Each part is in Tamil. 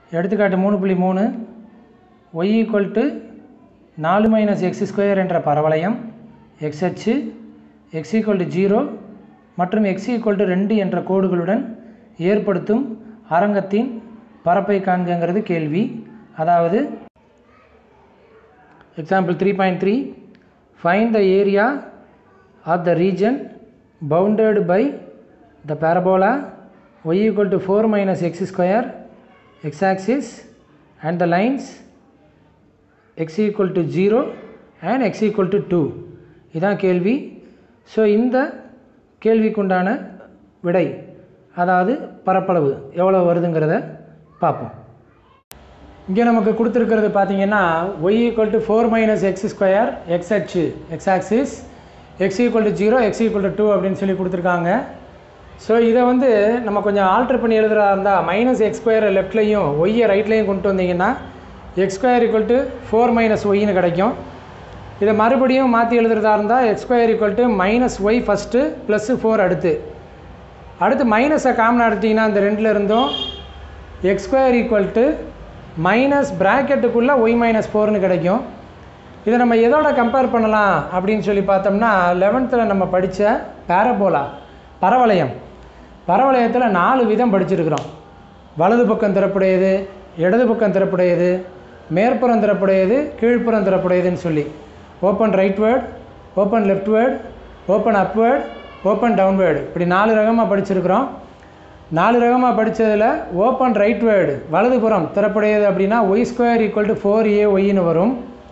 எடுத்துக்காட்டு மூணு புள்ளி மூணு ஒய் ஈக்குவல் டு நாலு மைனஸ் எக்ஸ் ஸ்கொயர் என்ற பரவளையம் எக்ஸ் அச்சு எக்ஸ் ஈக்குவல் டு ஜீரோ மற்றும் எக்ஸ் ஈக்குவல் டு ரெண்டு என்ற கோடுகளுடன் ஏற்படுத்தும் அரங்கத்தின் பரப்பை காண்கங்கிறது கேள்வி அதாவது example three point three find the area of the region bounded by the parabola y equal to 4 minus x square x axis and the lines x equal to 0 and x equal to 2 இதான் கேள்வி ஸோ இந்த கேள்விக்குண்டான விடை அதாவது பரப்பளவு எவ்வளோ வருதுங்கிறத பார்ப்போம் இங்கே நமக்கு கொடுத்துருக்கிறது பார்த்தீங்கன்னா y equal to four minus x square x h x axis x equal to zero x equal to two அப்படின்னு சொல்லி கொடுத்துருக்காங்க ஸோ இதை வந்து நம்ம கொஞ்சம் ஆல்ட்ரு பண்ணி எழுதுறதா இருந்தால் மைனஸ் எக்ஸ் ஸ்கொயரை லெஃப்ட்லையும் ஒய்யை ரைட்லையும் கொண்டு வந்தீங்கன்னா x square equal to four minus ஒய்னு கிடைக்கும் இதை மறுபடியும் மாற்றி எழுதுறதா இருந்தால் x square equal to minus y first plus four அடுத்து அடுத்து மைனஸை காமன் எடுத்திங்கன்னா இந்த ரெண்டில் இருந்தும் x square equal to minus ப்ராக்கெட்டுக்குள்ளே ஒய் மைனஸ் ஃபோர்னு கிடைக்கும் இதை நம்ம எதோட கம்பேர் பண்ணலாம் அப்படின்னு சொல்லி பார்த்தோம்னா லெவன்த்தில் நம்ம படித்த பேரபோலா பரவளையம் பரவளையத்தில் நாலு விதம் படிச்சிருக்கிறோம் வலது பக்கம் திறப்புடையது இடது பக்கம் திறப்புடையது மேற்புறம் திறப்புடையது கீழ்ப்புறம் திறப்புடையதுன்னு சொல்லி open rightward open leftward open upward open downward இப்படி நாலு ரகமாக படிச்சிருக்கிறோம் நாலு ரகமாக படித்ததில் ஓப்பன் ரைட் வேர்டு வலதுபுறம் திறப்புடையது அப்படின்னா y square equal to four a ஒய்னு வரும்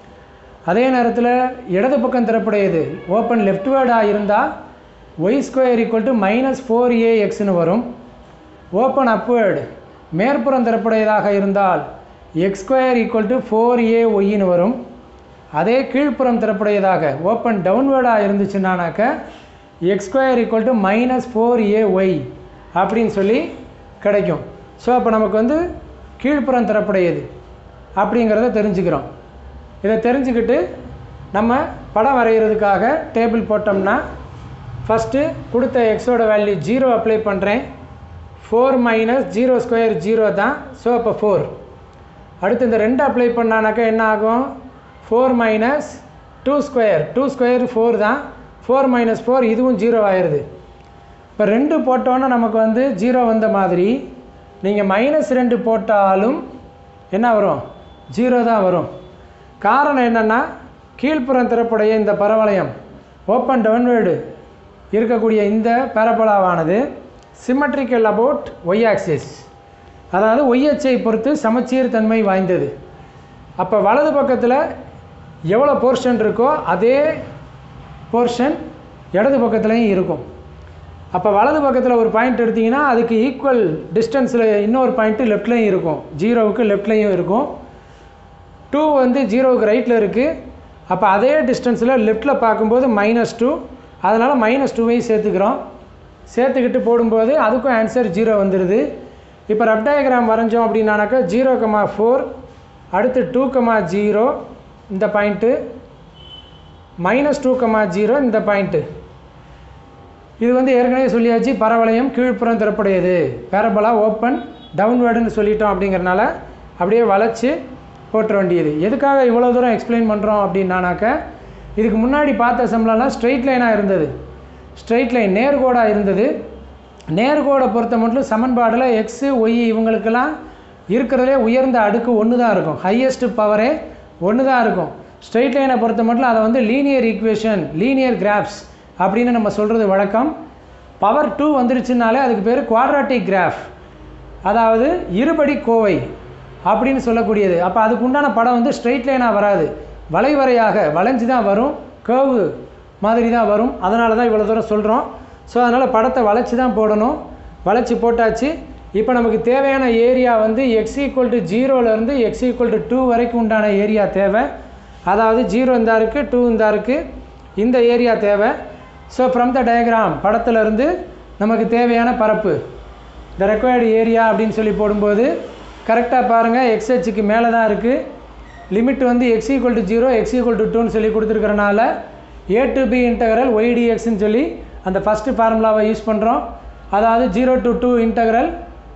அதே நேரத்தில் இடது பக்கம் திறப்புடையது ஓப்பன் லெஃப்ட் வேர்டாக இருந்தால் y square equal to minus four a எக்ஸ்னு வரும் ஓப்பன் அப்வேர்டு மேற்புறம் திறப்புடையதாக இருந்தால் x square equal to four a ஒய்னு வரும் அதே கீழ்ப்புறம் திறப்புடையதாக ஓப்பன் டவுன்வேர்டாக இருந்துச்சுன்னானாக்க x square equal to minus four a y அப்படின்னு சொல்லி கிடைக்கும் ஸோ அப்போ நமக்கு வந்து கீழ்ப்புறம் திறப்புடையது அப்படிங்கிறத தெரிஞ்சுக்கிறோம் இதை தெரிஞ்சுக்கிட்டு நம்ம படம் வரைகிறதுக்காக டேபிள் போட்டோம்னா ஃபஸ்ட்டு கொடுத்த எக்ஸோட வேல்யூ ஜீரோ அப்ளை பண்ணுறேன் four minus zero square zero தான் ஸோ அப்போ ஃபோர் அடுத்து இந்த ரெண்டு அப்ளை பண்ணானாக்கா என்ன ஆகும் four minus two square two square four தான் ஃபோர் மைனஸ் ஃபோர் இதுவும் ஜீரோ ஆயிடுது இப்போ ரெண்டு போட்டோன்னா நமக்கு வந்து ஜீரோ வந்த மாதிரி நீங்கள் மைனஸ் ரெண்டு போட்டாலும் என்ன வரும் ஜீரோ தான் வரும் காரணம் என்னென்னா கீழ்ப்புறம் திறப்புடைய இந்த பரவளையம் ஓப்பன் டவுன்வேர்டு இருக்கக்கூடிய இந்த பரப்பளாவானது சிமெட்ரிக்கல் அபவுட் ஒய் ஆக்சிஸ் அதாவது ஒய் அச்சை பொறுத்து சமச்சீர் தன்மை வாய்ந்தது அப்போ வலது பக்கத்தில் எவ்வளோ போர்ஷன் இருக்கோ அதே போர்ஷன் இடது பக்கத்துலேயும் இருக்கும் அப்போ வலது பக்கத்தில் ஒரு பாயிண்ட் எடுத்திங்கன்னா அதுக்கு ஈக்குவல் டிஸ்டன்ஸில் இன்னொரு பாயிண்ட்டு லெஃப்ட்லேயும் இருக்கும் ஜீரோவுக்கு லெஃப்ட்லேயும் இருக்கும் டூ வந்து ஜீரோவுக்கு ரைட்டில் இருக்குது அப்போ அதே டிஸ்டன்ஸில் லெஃப்ட்டில் பார்க்கும்போது மைனஸ் டூ அதனால் மைனஸ் டூவையும் சேர்த்துக்கிறோம் சேர்த்துக்கிட்டு போடும்போது அதுக்கும் ஆன்சர் ஜீரோ வந்துடுது இப்போ ரப் டயக்ராம் வரைஞ்சோம் அப்படின்னாக்கா ஜீரோ கமா ஃபோர் அடுத்து டூ கமா ஜீரோ இந்த point minus two comma zero இந்த பாயிண்ட்டு இது வந்து ஏற்கனவே சொல்லியாச்சு பரவளையம் கீழ்ப்புறம் திறப்புடையது பேரபலா ஓப்பன் டவுன்வேர்டுன்னு சொல்லிட்டோம் அப்படிங்கிறனால அப்படியே வளைச்சி போட்டுற வேண்டியது எதுக்காக இவ்வளோ தூரம் எக்ஸ்பிளைன் பண்ணுறோம் அப்படின்னானாக்க இதுக்கு முன்னாடி பார்த்த சம்பளம்லாம் ஸ்ட்ரெயிட் லைனாக இருந்தது ஸ்ட்ரெயிட் லைன் நேர்கோடாக இருந்தது நேர்கோடை பொறுத்த மட்டும் சமன்பாடில் எக்ஸு ஒய் இவங்களுக்கெல்லாம் இருக்கிறதுலே உயர்ந்த அடுக்கு ஒன்று தான் இருக்கும் ஹையஸ்ட் பவரே ஒன்று தான் இருக்கும் ஸ்ட்ரெயிட் லைனை பொறுத்த மட்டும் அதை வந்து லீனியர் ஈக்குவேஷன் லீனியர் கிராஃப்ஸ் அப்படின்னு நம்ம சொல்கிறது வழக்கம் பவர் டூ வந்துருச்சுனாலே அதுக்கு பேர் குவாட்ராட்டிக் கிராஃப் அதாவது இருபடி கோவை அப்படின்னு சொல்லக்கூடியது அப்போ அதுக்கு உண்டான படம் வந்து ஸ்ட்ரெயிட் லைனாக வராது வளைவரையாக வளைஞ்சு தான் வரும் கேர்வு மாதிரி தான் வரும் அதனால தான் இவ்வளோ தூரம் சொல்கிறோம் ஸோ அதனால் படத்தை வளைச்சி தான் போடணும் வளைச்சி போட்டாச்சு இப்போ நமக்கு தேவையான ஏரியா வந்து எக்ஸ் ஈக்குவல் டு ஜீரோலேருந்து எக்ஸ் ஈக்குவல் டு டூ வரைக்கும் உண்டான ஏரியா தேவை அதாவது ஜீரோ இந்த இருக்குது டூ இந்த இருக்குது இந்த ஏரியா தேவை ஸோ ஃப்ரம் த டயக்ராம் படத்துலேருந்து நமக்கு தேவையான பரப்பு த ரெக்வயர்டு ஏரியா அப்படின்னு சொல்லி போடும்போது கரெக்டாக பாருங்கள் எக்ஸ்ஹெச்சுக்கு மேலே தான் இருக்குது லிமிட் வந்து x equal to zero x equal to டூன்னு சொல்லி கொடுத்துருக்கறனால ஏ டு பி இன்டகரல் ஒய்டிஎக்ஸ்ன்னு சொல்லி அந்த ஃபஸ்ட்டு ஃபார்முலாவை யூஸ் பண்ணுறோம் அதாவது ஜீரோ டு டூ இன்டகரல்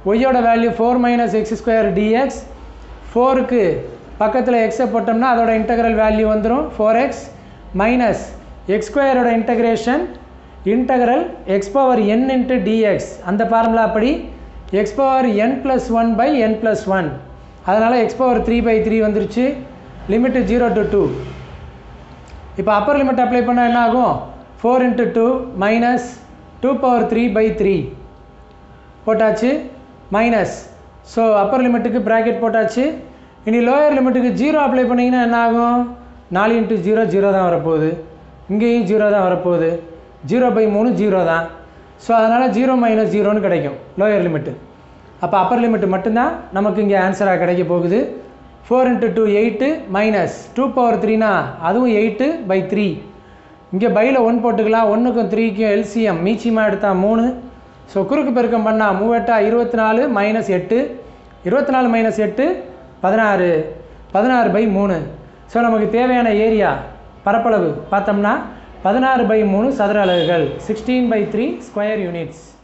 ஒய்யோட value four minus x square dx ஃபோருக்கு பக்கத்தில் எக்ஸை போட்டோம்னா அதோட இன்டகிரல் வேல்யூ வந்துடும் ஃபோர் எக்ஸ் மைனஸ் எக்ஸ் ஸ்கொயரோட integration integral x power n into dx அந்த ஃபார்முலா அப்படி x power n plus one by n plus one அதனால் X power three by three வந்துருச்சு லிமிட்டு ஜீரோ டு டூ இப்போ அப்பர் லிமிட் அப்ளை பண்ணால் என்ன ஆகும் four into two minus two power three by three போட்டாச்சு மைனஸ் ஸோ அப்பர் லிமிட்டுக்கு ப்ராக்கெட் போட்டாச்சு இனி லோயர் லிமிட்டுக்கு ஜீரோ அப்ளை பண்ணிங்கன்னா என்ன ஆகும் நாலு இன்ட்டு ஜீரோ ஜீரோ தான் வரப்போகுது இங்கேயும் ஜீரோ தான் வரப்போகுது ஜீரோ பை மூணு ஜீரோ தான் ஸோ அதனால் ஜீரோ மைனஸ் ஜீரோன்னு கிடைக்கும் லோயர் லிமிட்டு அப்போ அப்பர் லிமிட்டு மட்டும்தான் நமக்கு இங்கே ஆன்சராக கிடைக்க போகுது four into two eight minus two power த்ரீனா அதுவும் எயிட்டு பை த்ரீ இங்கே பையில் ஒன் போட்டுக்கலாம் ஒன்றுக்கும் த்ரீக்கும் எல்சிஎம் மீச்சியமாக எடுத்தால் மூணு ஸோ குறுக்கு பெருக்கம் பண்ணால் மூவெட்டா இருபத்தி நாலு மைனஸ் எட்டு இருபத்தி நாலு மைனஸ் எட்டு பதினாறு பதினாறு பை மூணு ஸோ நமக்கு தேவையான ஏரியா பரப்பளவு பார்த்தோம்னா பதினாறு பை மூணு சதுர அலகுகள் sixteen by three square units